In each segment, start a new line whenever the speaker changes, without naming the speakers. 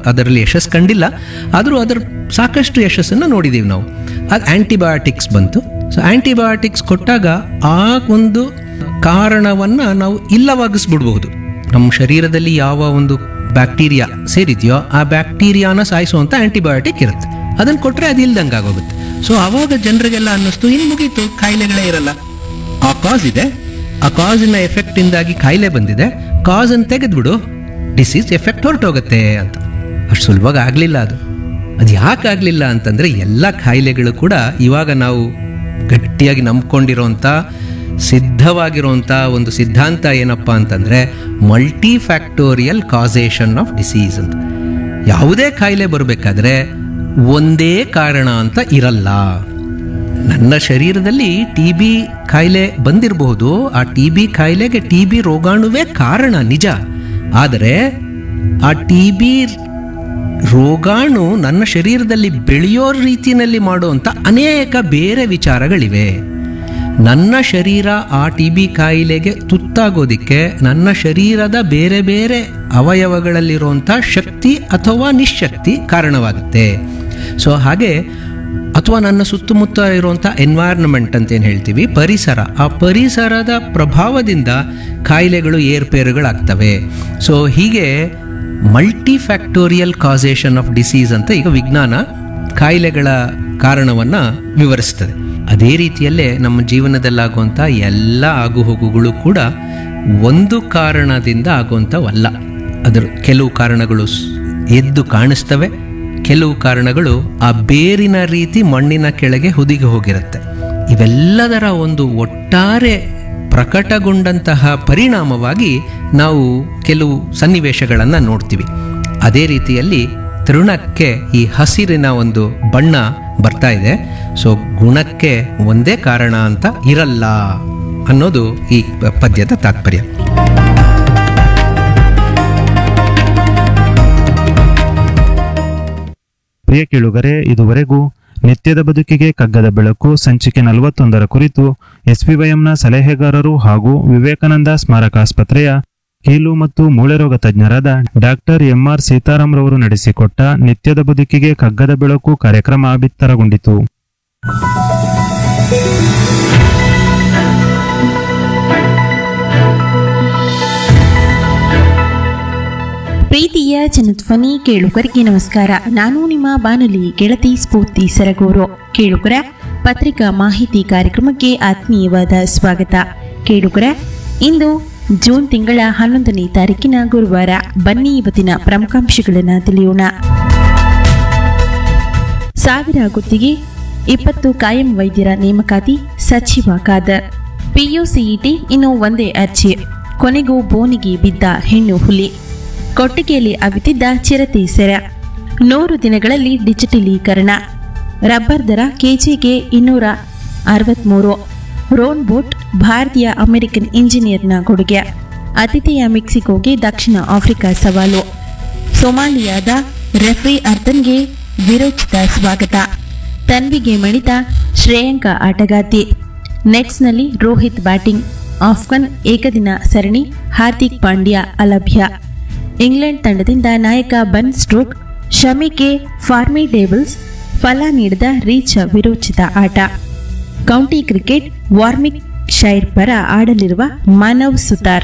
ಅದರಲ್ಲಿ ಯಶಸ್ಸು ಕಂಡಿಲ್ಲ ಆದರೂ ಅದರ ಸಾಕಷ್ಟು ಯಶಸ್ಸನ್ನು ನೋಡಿದ್ದೀವಿ ನಾವು ಅದು ಆ್ಯಂಟಿಬಯೋಟಿಕ್ಸ್ ಬಂತು ಸೊ ಆ್ಯಂಟಿಬಯೋಟಿಕ್ಸ್ ಕೊಟ್ಟಾಗ ಆ ಒಂದು ಕಾರಣವನ್ನು ನಾವು ಇಲ್ಲವಾಗಿಸ್ಬಿಡ್ಬಹುದು ನಮ್ಮ ಶರೀರದಲ್ಲಿ ಯಾವ ಒಂದು ಬ್ಯಾಕ್ಟೀರಿಯಾ ಸೇರಿದೆಯೋ ಆ ಬ್ಯಾಕ್ಟೀರಿಯಾನ ಸಾಯಿಸುವಂಥ ಆ್ಯಂಟಿಬಯೋಟಿಕ್ ಇರುತ್ತೆ ಅದನ್ನು ಕೊಟ್ಟರೆ ಅದು ಇಲ್ದಂಗೆ ಆಗೋಗುತ್ತೆ ಸೊ ಆವಾಗ ಜನರಿಗೆಲ್ಲ ಅನ್ನಿಸ್ತು ಇನ್ನು ಮುಗೀತು ಕಾಯಿಲೆಗಳೇ ಇರಲ್ಲ ಆ ಕಾಸ್ ಇದೆ ಆ ಕಾಸಿನ ಎಫೆಕ್ಟಿಂದಾಗಿ ಕಾಯಿಲೆ ಬಂದಿದೆ ಕಾಸನ್ನು ತೆಗೆದ್ಬಿಡು ಡಿಸೀಸ್ ಎಫೆಕ್ಟ್ ಹೊರಟೋಗುತ್ತೆ ಅಂತ ಅಷ್ಟು ಸುಲಭವಾಗಿ ಆಗಲಿಲ್ಲ ಅದು ಅದು ಯಾಕೆ ಆಗಲಿಲ್ಲ ಅಂತಂದರೆ ಎಲ್ಲ ಕಾಯಿಲೆಗಳು ಕೂಡ ಇವಾಗ ನಾವು ಗಟ್ಟಿಯಾಗಿ ನಂಬ್ಕೊಂಡಿರೋಂಥ ಸಿದ್ಧವಾಗಿರುವಂಥ ಒಂದು ಸಿದ್ಧಾಂತ ಏನಪ್ಪ ಅಂತಂದರೆ multi factorial causation of disease ಅಂತ ಯಾವುದೇ ಕಾಯಿಲೆ ಬರಬೇಕಾದ್ರೆ ಒಂದೇ ಕಾರಣ ಅಂತ ಇರಲ್ಲ ನನ್ನ ಶರೀರದಲ್ಲಿ ಟಿ ಬಿ ಕಾಯಿಲೆ ಬಂದಿರಬಹುದು ಆ ಟಿ ಬಿ ಕಾಯಿಲೆಗೆ ಟಿ ಬಿ ರೋಗಾಣುವೇ ಕಾರಣ ನಿಜ ಆದರೆ ಆ ಟಿ ಬಿ ರೋಗಾಣು ನನ್ನ ಶರೀರದಲ್ಲಿ ಬೆಳೆಯೋ ರೀತಿಯಲ್ಲಿ ಮಾಡುವಂಥ ಅನೇಕ ಬೇರೆ ವಿಚಾರಗಳಿವೆ ನನ್ನ ಶರೀರ ಆ ಟಿ ಬಿ ಕಾಯಿಲೆಗೆ ತುತ್ತಾಗೋದಿಕ್ಕೆ ನನ್ನ ಶರೀರದ ಬೇರೆ ಬೇರೆ ಅವಯವಗಳಲ್ಲಿರುವಂಥ ಶಕ್ತಿ ಅಥವಾ ನಿಶಕ್ತಿ ಕಾರಣವಾಗುತ್ತೆ ಸೊ ಹಾಗೆ ಅಥವಾ ನನ್ನ ಸುತ್ತಮುತ್ತ ಇರುವಂಥ ಎನ್ವೈರ್ನಮೆಂಟ್ ಅಂತ ಏನು ಹೇಳ್ತೀವಿ ಪರಿಸರ ಆ ಪರಿಸರದ ಪ್ರಭಾವದಿಂದ ಕಾಯಿಲೆಗಳು ಏರ್ಪೇರುಗಳಾಗ್ತವೆ ಸೊ ಹೀಗೆ multi factorial causation of disease ಅಂತ ಈಗ ವಿಜ್ಞಾನ ಕಾಯಿಲೆಗಳ ಕಾರಣವನ್ನು ವಿವರಿಸ್ತದೆ ಅದೇ ರೀತಿಯಲ್ಲೇ ನಮ್ಮ ಜೀವನದಲ್ಲಾಗುವಂಥ ಎಲ್ಲ ಆಗುಹೋಗುಗಳು ಕೂಡ ಒಂದು ಕಾರಣದಿಂದ ಆಗುವಂಥವಲ್ಲ ಅದರ ಕೆಲವು ಕಾರಣಗಳು ಸ್- ಎದ್ದು ಕಾಣಿಸ್ತವೆ ಕೆಲವು ಕಾರಣಗಳು ಆ ಬೇರಿನ ರೀತಿ ಮಣ್ಣಿನ ಕೆಳಗೆ ಹುದುಗಿ ಹೋಗಿರುತ್ತೆ ಇವೆಲ್ಲದರ ಒಂದು ಒಟ್ಟಾರೆ ಪ್ರಕಟಗೊಂಡಂತಹ ಪರಿಣಾಮವಾಗಿ ನಾವು ಕೆಲವು ಸನ್ನಿವೇಶಗಳನ್ನು ನೋಡ್ತೀವಿ ಅದೇ ರೀತಿಯಲ್ಲಿ ತೃಣಕ್ಕೆ ಈ ಹಸಿರಿನ ಒಂದು ಬಣ್ಣ ಬರ್ತಾ ಇದೆ ಸೊ ಗುಣಕ್ಕೆ ಒಂದೇ ಕಾರಣ ಅಂತ ಇರಲ್ಲ ಅನ್ನೋದು ಈ ಪದ್ಯದ ತಾತ್ಪರ್ಯ
ಪ್ರಿಯ ಕೇಳುಗರೆ ಇದುವರೆಗೂ ನಿತ್ಯದ ಬದುಕಿಗೆ ಕಗ್ಗದ ಬೆಳಕು ಸಂಚಿಕೆ ನಲವತ್ತೊಂದರ ಕುರಿತು ಎಸ್ಪಿವೈಎಂನ ಸಲಹೆಗಾರರು ಹಾಗೂ ವಿವೇಕಾನಂದ ಸ್ಮಾರಕಾಸ್ಪತ್ರೆಯ ಕೀಲು ಮತ್ತು ಮೂಳೆ ರೋಗ ತಜ್ಞರಾದ ಡಾಕ್ಟರ್ ಎಂಆರ್ ಸೀತಾರಾಮ್ರವರು ನಡೆಸಿಕೊಟ್ಟ ನಿತ್ಯದ ಬದುಕಿಗೆ ಕಗ್ಗದ ಬೆಳಕು ಕಾರ್ಯಕ್ರಮ ಬಿತ್ತರಗೊಂಡಿತು
ಪ್ರೀತಿಯ ಜನಧ್ವನಿ ಕೇಳುಗರಿಗೆ ನಮಸ್ಕಾರ ನಾನು ನಿಮ್ಮ ಬಾನುಲಿ ಗೆಳತಿ ಸ್ಫೂರ್ತಿ ಸರಗೂರು ಕೇಳುಗರ ಪತ್ರಿಕಾ ಮಾಹಿತಿ ಕಾರ್ಯಕ್ರಮಕ್ಕೆ ಆತ್ಮೀಯವಾದ ಸ್ವಾಗತ ಕೇಳುಗರ ಇಂದು ಜೂನ್ ತಿಂಗಳ ಹನ್ನೊಂದನೇ ತಾರೀಕಿನ ಗುರುವಾರ ಬನ್ನಿ ಇವತ್ತಿನ ಪ್ರಮುಖಾಂಶಗಳನ್ನು ತಿಳಿಯೋಣ ಸಾವಿರ ಗುತ್ತಿಗೆ ಇಪ್ಪತ್ತು ಕಾಯಂ ವೈದ್ಯರ ನೇಮಕಾತಿ ಸಚಿವ ಖಾದರ್ ಪಿಯುಸಿಇಟಿ ಇನ್ನು ಒಂದೇ ಅರ್ಜಿ ಕೊನೆಗೂ ಬೋನಿಗೆ ಬಿದ್ದ ಹೆಣ್ಣು ಹುಲಿ ಕೊಟ್ಟಿಗೆಯಲ್ಲಿ ಅವಿತಿದ್ದ ಚಿರತೆ ಸೆರೆ ನೂರು ದಿನಗಳಲ್ಲಿ ಡಿಜಿಟಲೀಕರಣ ರಬ್ಬರ್ ದರ ಕೆಜಿಗೆ ಇನ್ನೂರ ಅರವತ್ತ್ಮೂರು ರೋನ್ ಬೋಟ್ ಭಾರತೀಯ ಅಮೆರಿಕನ್ ಇಂಜಿನಿಯರ್ನ ಕೊಡುಗೆ ಅತಿಥೇಯ ಮೆಕ್ಸಿಕೋಗೆ ದಕ್ಷಿಣ ಆಫ್ರಿಕಾ ಸವಾಲು ಸೊಮಾಲಿಯಾದ ರೆಫ್ರಿ ಅರ್ಥನ್ಗೆ ವಿರೋಚಿತ ಸ್ವಾಗತ ತನ್ವಿಗೆ ಮಣಿತ ಶ್ರೇಯಾಂಕ ಆಟಗಾರ್ತಿ ನೆಟ್ಸ್ನಲ್ಲಿ ರೋಹಿತ್ ಬ್ಯಾಟಿಂಗ್ ಆಫ್ಘನ್ ಏಕದಿನ ಸರಣಿ ಹಾರ್ದಿಕ್ ಪಾಂಡ್ಯ ಅಲಭ್ಯ ಇಂಗ್ಲೆಂಡ್ ತಂಡದಿಂದ ನಾಯಕ ಬನ್ ಸ್ಟ್ರೋಕ್ ಶಮಿಗೆ ಫಾರ್ಮಿಡೇಬಲ್ಸ್ ಫಲ ನೀಡಿದ ರೀಚ್ ವಿರೋಚಿತ ಆಟ ಕೌಂಟಿ ಕ್ರಿಕೆಟ್ ವಾರ್ಮಿಕ್ ಶೈರ್ ಪರ ಆಡಲಿರುವ ಮಾನವ್ ಸುತಾರ್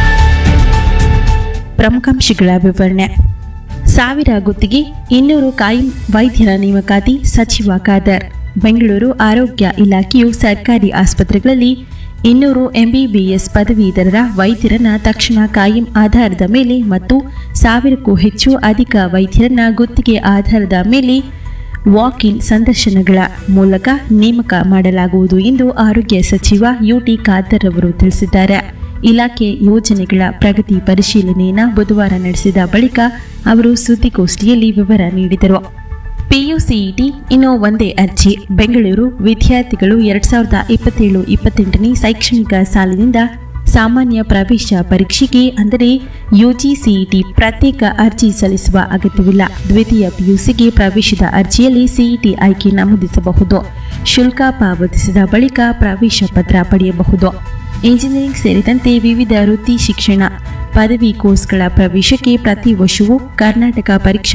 ಪ್ರಮುಖಾಂಶಗಳ ವಿವರಣೆ ಸಾವಿರ ಗುತ್ತಿಗೆ ಇನ್ನೂರು ಕಾಯಂ ವೈದ್ಯರ ನೇಮಕಾತಿ ಸಚಿವ ಖಾದರ್ ಬೆಂಗಳೂರು ಆರೋಗ್ಯ ಇಲಾಖೆಯು ಸರ್ಕಾರಿ ಆಸ್ಪತ್ರೆಗಳಲ್ಲಿ ಇನ್ನೂರು ಎಂಬಿಬಿಎಸ್ ಪದವೀಧರರ ವೈದ್ಯರನ್ನ ತಕ್ಷಣ ಕಾಯಂ ಆಧಾರದ ಮೇಲೆ ಮತ್ತು ಸಾವಿರಕ್ಕೂ ಹೆಚ್ಚು ಅಧಿಕ ವೈದ್ಯರನ್ನ ಗುತ್ತಿಗೆ ಆಧಾರದ ಮೇಲೆ ವಾಕ್ ಇನ್ ಸಂದರ್ಶನಗಳ ಮೂಲಕ ನೇಮಕ ಮಾಡಲಾಗುವುದು ಎಂದು ಆರೋಗ್ಯ ಸಚಿವ ಯುಟಿ ಖಾದರ್ ಅವರು ತಿಳಿಸಿದ್ದಾರೆ ಇಲಾಖೆ ಯೋಜನೆಗಳ ಪ್ರಗತಿ ಪರಿಶೀಲನೆಯನ್ನು ಬುಧವಾರ ನಡೆಸಿದ ಬಳಿಕ ಅವರು ಸುದ್ದಿಗೋಷ್ಠಿಯಲ್ಲಿ ವಿವರ ನೀಡಿದರು ಪಿಯುಸಿಇಟಿ ಇನ್ನು ಒಂದೇ ಅರ್ಜಿ ಬೆಂಗಳೂರು ವಿದ್ಯಾರ್ಥಿಗಳು ಎರಡ್ ಸಾವಿರದ ಇಪ್ಪತ್ತೇಳು ಇಪ್ಪತ್ತೆಂಟನೇ ಶೈಕ್ಷಣಿಕ ಸಾಲಿನಿಂದ ಸಾಮಾನ್ಯ ಪ್ರವೇಶ ಪರೀಕ್ಷೆಗೆ ಅಂದರೆ ಯುಜಿಸಿಇಟಿ ಪ್ರತ್ಯೇಕ ಅರ್ಜಿ ಸಲ್ಲಿಸುವ ಅಗತ್ಯವಿಲ್ಲ ದ್ವಿತೀಯ ಪಿಯುಸಿಗೆ ಪ್ರವೇಶದ ಅರ್ಜಿಯಲ್ಲಿ ಸಿಇಟಿ ಆಯ್ಕೆ ನಮೂದಿಸಬಹುದು ಶುಲ್ಕ ಪಾವತಿಸಿದ ಬಳಿಕ ಪ್ರವೇಶ ಪತ್ರ ಪಡೆಯಬಹುದು ಇಂಜಿನಿಯರಿಂಗ್ ಸೇರಿದಂತೆ ವಿವಿಧ ವೃತ್ತಿ ಶಿಕ್ಷಣ ಪದವಿ ಕೋರ್ಸ್ಗಳ ಪ್ರವೇಶಕ್ಕೆ ಪ್ರತಿ ವರ್ಷವೂ ಕರ್ನಾಟಕ ಪರೀಕ್ಷಾ